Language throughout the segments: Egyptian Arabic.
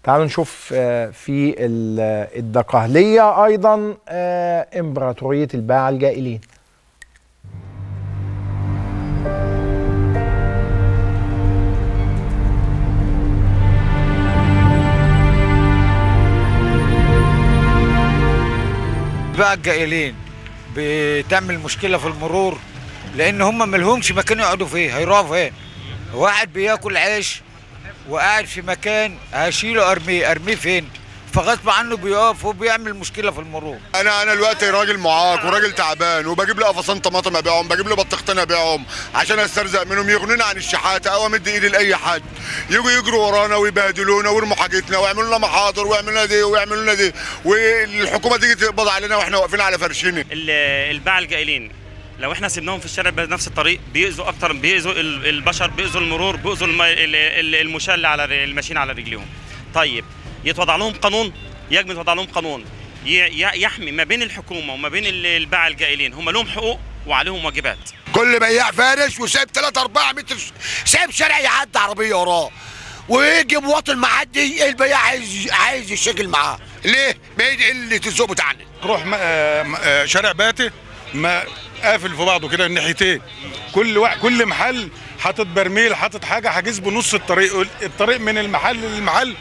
تعالوا نشوف آه، في ال- الدقهلية أيضا آه، إمبراطورية الباعة الجائلين بقى الجائلين بتعمل مشكله في المرور لان هم ملهمش مكان يقعدوا فيه هيروحوا فين واحد بياكل عيش وقاعد في مكان هشيله ارميه ارميه فين فغصب عنه بيقف وبيعمل مشكله في المرور انا انا دلوقتي راجل معاق وراجل تعبان وبجيب لي قفصان طماطم ابيعهم بجيب لي بطيختين ابيعهم عشان استرزق منهم يغنونا عن الشحاته او امد ايدي لاي حد يجوا يجروا ورانا ويبهدلونا ويرموا حاجتنا ويعملوا لنا محاضر ويعملوا لنا دي ويعملوا لنا دي والحكومه تيجي تقبض علينا واحنا واقفين على فرشنا ال- الباعة الجائلين لو احنا سيبناهم في الشارع بنفس الطريق بيأذوا اكتر بيأذوا ال- البشر بيأذوا المرور بيأذوا الم- ال- ال- المشاة اللي على ر- الماشيين على رجليهم طيب يتوضع لهم قانون يجب يتوضع لهم قانون ي- ي- يحمي ما بين الحكومه وما بين ال- الباعة الجائلين هم لهم حقوق وعليهم واجبات كل بياع فارش وسايب 3 4 متر سايب شارع يعدي عربيه وراه ويجي مواطن معدي البياع عايز عايز يشكل معاه ليه؟ ما هي دي قله الذوق بتاعنا روح م- آه، م- آه، شارع باتي ما قافل في بعضه كده الناحيتين كل واحد كل محل حاطط برميل حاطط حاجه حاجز بنص الطريق الطريق من المحل للمحل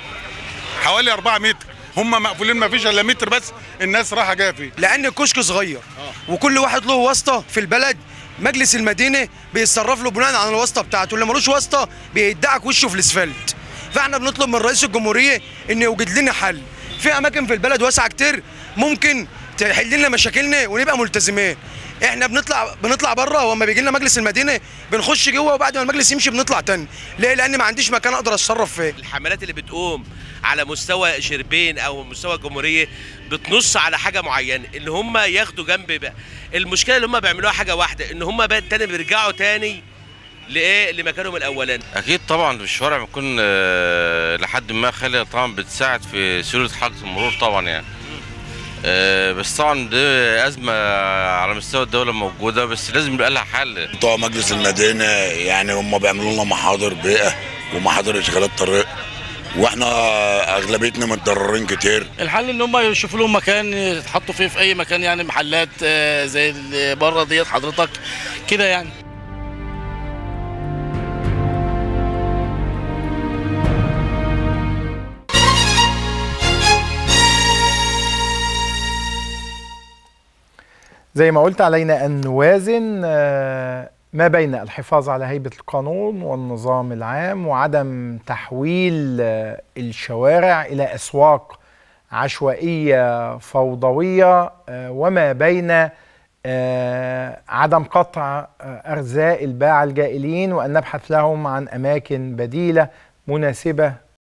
حوالي 4 متر هم مقفولين ما فيش الا متر بس الناس رايحه جايه فيه لان الكشك صغير وكل واحد له واسطه في البلد مجلس المدينه بيتصرف له بناء على الواسطه بتاعته اللي ملوش واسطه بيدعك وشه في الاسفلت فاحنا بنطلب من رئيس الجمهوريه انه يوجد لنا حل في اماكن في البلد واسعه كتير ممكن تحل لنا مشاكلنا ونبقى ملتزمين احنا بنطلع بنطلع بره واما بيجي لنا مجلس المدينه بنخش جوه وبعد ما المجلس يمشي بنطلع تاني ليه لان ما عنديش مكان اقدر اتصرف فيه الحملات اللي بتقوم على مستوى شربين او مستوى الجمهوريه بتنص على حاجه معينه ان هم ياخدوا جنب بقى المشكله اللي هم بيعملوها حاجه واحده ان هم بقى تاني بيرجعوا تاني لايه لمكانهم الاولاني اكيد طبعا الشوارع بتكون آه، لحد ما خاليه طبعا بتساعد في سيوله حركه المرور طبعا يعني آه، بس طبعا دي ازمه على مستوى الدوله موجوده بس لازم يبقى لها حل بتوع مجلس المدينه يعني هم بيعملوا لنا محاضر بيئه ومحاضر اشغالات طريق واحنا اغلبيتنا متضررين كتير الحل ان هم يشوفوا لهم مكان يتحطوا فيه في اي مكان يعني محلات آه، زي اللي بره ديت حضرتك كده يعني زي ما قلت علينا أن نوازن آه، ما بين الحفاظ على هيبة القانون والنظام العام وعدم تحويل آه، الشوارع إلى أسواق عشوائية فوضوية آه، وما بين آه، عدم قطع آه، أرزاق الباعة الجائلين وأن نبحث لهم عن أماكن بديلة مناسبة